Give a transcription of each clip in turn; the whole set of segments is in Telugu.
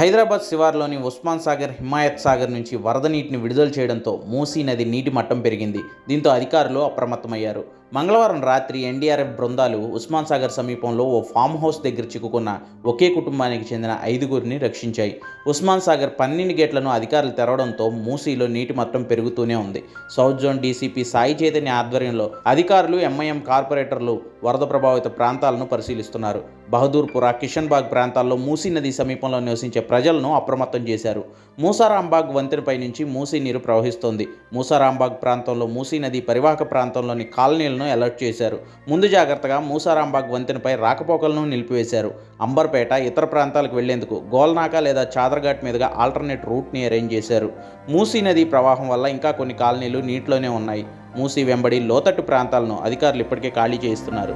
హైదరాబాద్ శివార్లోని ఉస్మాన్ సాగర్ హిమాయత్ సాగర్ నుంచి వరద నీటిని విడుదల చేయడంతో మూసీ నది నీటి మట్టం పెరిగింది దీంతో అధికారులు అప్రమత్తమయ్యారు మంగళవారం రాత్రి ఎన్డీఆర్ఎఫ్ బృందాలు ఉస్మాన్ సాగర్ సమీపంలో ఓ ఫామ్ హౌస్ దగ్గర చిక్కుకున్న ఒకే కుటుంబానికి చెందిన ఐదుగురిని రక్షించాయి ఉస్మాన్ సాగర్ పన్నెండు గేట్లను అధికారులు తెరవడంతో మూసీలో నీటి మట్టం పెరుగుతూనే ఉంది south zone DCP Sai Chaitanya ఆధ్వర్యంలో అధికారులు ఎంఐఎం కార్పొరేటర్లు వరద ప్రభావిత ప్రాంతాలను పరిశీలిస్తున్నారు బహదూర్పుర కిషన్ బాగ్ ప్రాంతాల్లో మూసీ నది సమీపంలో నివసించే ప్రజలను అప్రమత్తం చేశారు మూసారాంబాగ్ వంతెనపై నుంచి మూసీ నీరు ప్రవహిస్తోంది మూసారాంబాగ్ ప్రాంతంలో మూసీ నది పరివాహక ప్రాంతంలోని కాలనీలను అలర్ట్ చేశారు ముందు జాగ్రత్తగా మూసారాంబాగ్ వంతెనపై రాకపోకలను నిలిపివేశారు అంబర్పేట ఇతర ప్రాంతాలకు వెళ్లేందుకు గోల్నాక లేదా చాదర్ఘాట్ మీదుగా ఆల్టర్నేట్ రూట్ని అరేంజ్ చేశారు మూసీ నది ప్రవాహం వల్ల ఇంకా కొన్ని కాలనీలు నీటిలోనే ఉన్నాయి మూసీ వెంబడి లోతట్టు ప్రాంతాలను అధికారులు ఇప్పటికే ఖాళీ చేయిస్తున్నారు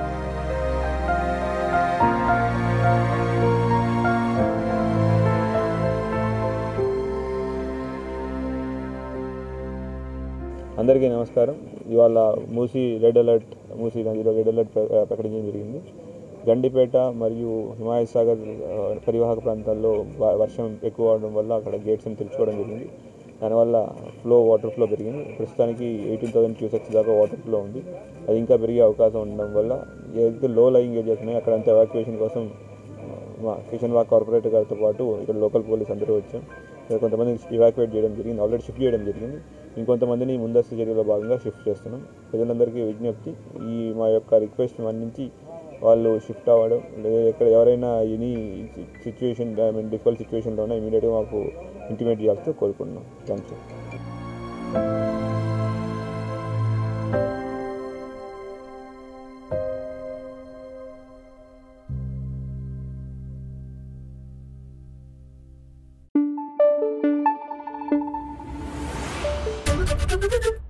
అందరికీ నమస్కారం ఇవాళ మూసి రెడ్ అలర్ట్ మూసి నదిలో రెడ్ అలర్ట్ ప్ర- ప్రకటించడం జరిగింది గండిపేట మరియు హిమాయత్ సాగర్ ఆ, పరివాహక ప్రాంతాల్లో వ- వర్షం ఎక్కువ అవడం వల్ల అక్కడ గేట్స్ని తెరుచుకోవడం జరిగింది దానివల్ల ఫ్లో వాటర్ ఫ్లో పెరిగింది ప్రస్తుతానికి ఎయిటీన్ థౌసండ్ క్యూసెక్స్ దాకా వాటర్ ఫ్లో ఉంది అది ఇంకా పెరిగే అవకాశం ఉండడం వల్ల ఏదైతే లో లయింగ్ ఏరియాస్ ఉన్నాయో అక్కడంతా ఎవాక్యుయేషన్ కోసం మా కిషన్ వాక్ కార్పొరేటర్ గారితో పాటు ఇక్కడ లోకల్ పోలీస్ అందరూ వచ్చాం ఇక్కడ కొంతమంది ఇవాక్యువేట్ చేయడం జరిగింది ఆల్రెడీ షిఫ్ట్ చేయడం జరిగింది ఇంకొంతమందిని ముందస్తు చర్యలో భాగంగా షిఫ్ట్ చేస్తున్నాం ప్రజలందరికీ విజ్ఞప్తి ఈ మా యొక్క రిక్వెస్ట్ మన్నించి వాళ్ళు షిఫ్ట్ అవ్వడం లేదా ఎక్కడ ఎవరైనా any situation I mean difficult సిచ్యువేషన్లో ఉన్నా ఇమీడియట్గా మాకు ఇంటిమేట్ చేయాల్సి కోరుకుంటున్నాం థ్యాంక్ యూ Thank you.